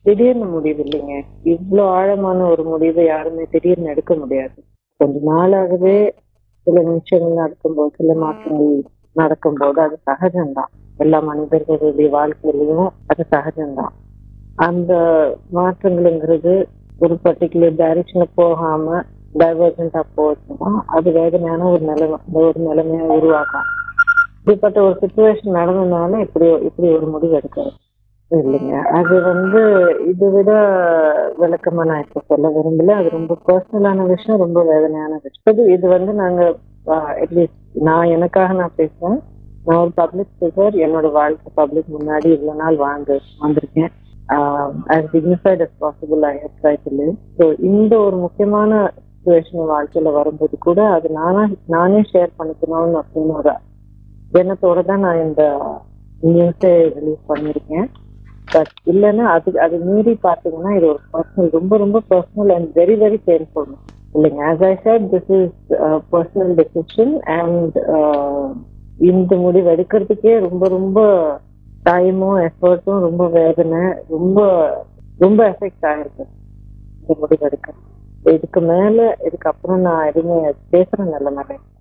திடீர்னு முடிவு இல்லைங்க இவ்வளோ ஆழமான ஒரு முடிவை யாருமே திடீர்னு எடுக்க முடியாது கொஞ்ச நாளாகவே சில நிமிஷங்கள் நடக்கும்போது சில மாற்றங்கள் நடக்கும்போது அது சகஜம்தான் எல்லா மனிதர்களுடைய வாழ்க்கையிலையும் அது சகஜம்தான் அந்த மாற்றங்களுங்கிறது ஒரு பர்டிகுலர் டைரக்ஷன்ல போகாம டைவர்ஜென்டா போச்சுன்னா அது வேதனையான ஒரு நிலைமை ஒரு நிலைமையை உருவாக்கும் இப்படிப்பட்ட ஒரு சுச்சுவேஷன் நடந்ததுனால இப்படி இப்படி ஒரு முடிவு எடுக்கிறது இல்லைங்க அது வந்து இதை விட விளக்கமா நான் இப்ப சொல்ல விரும்பல அது ரொம்ப பர்சனலான விஷயம் ரொம்ப வேதனையான விஷயம் இது இது வந்து நாங்க அட்லீஸ்ட் நான் எனக்காக நான் பேசுறேன் நான் ஒரு பப்ளிக் ஸ்பீக்கர் என்னோட வாழ்க்கை பப்ளிக் முன்னாடி இவ்வளவு நாள் வாழ்ந்து வந்திருக்கேன் as dignified as possible I have try to live so இந்த ஒரு முக்கியமான சுச்சுவேஷன் வாழ்க்கையில வரும்போது கூட அது நானா நானே ஷேர் பண்ணிக்கணும்னு அப்படின்னு ஒரு எண்ணத்தோட தான் நான் இந்த நியூஸை ரிலீஸ் பண்ணியிருக்கேன் பட் இல்லைன்னா அது அது மீறி பார்த்தீங்கன்னா இது ஒரு பர்சனல் ரொம்ப ரொம்ப personal and very very painful இல்லைங்க as I said this is personal decision and இந்த முடிவு எடுக்கிறதுக்கே ரொம்ப ரொம்ப டைமும் எஃபர்ட்டும் ரொம்ப வேதனை ரொம்ப ரொம்ப எஃபெக்ட் ஆயிருக்கு இந்த முடிவு எடுக்க இதுக்கு மேல இதுக்கு அப்புறம் நான் எதுவுமே பேசுற நிலைமை இல்லை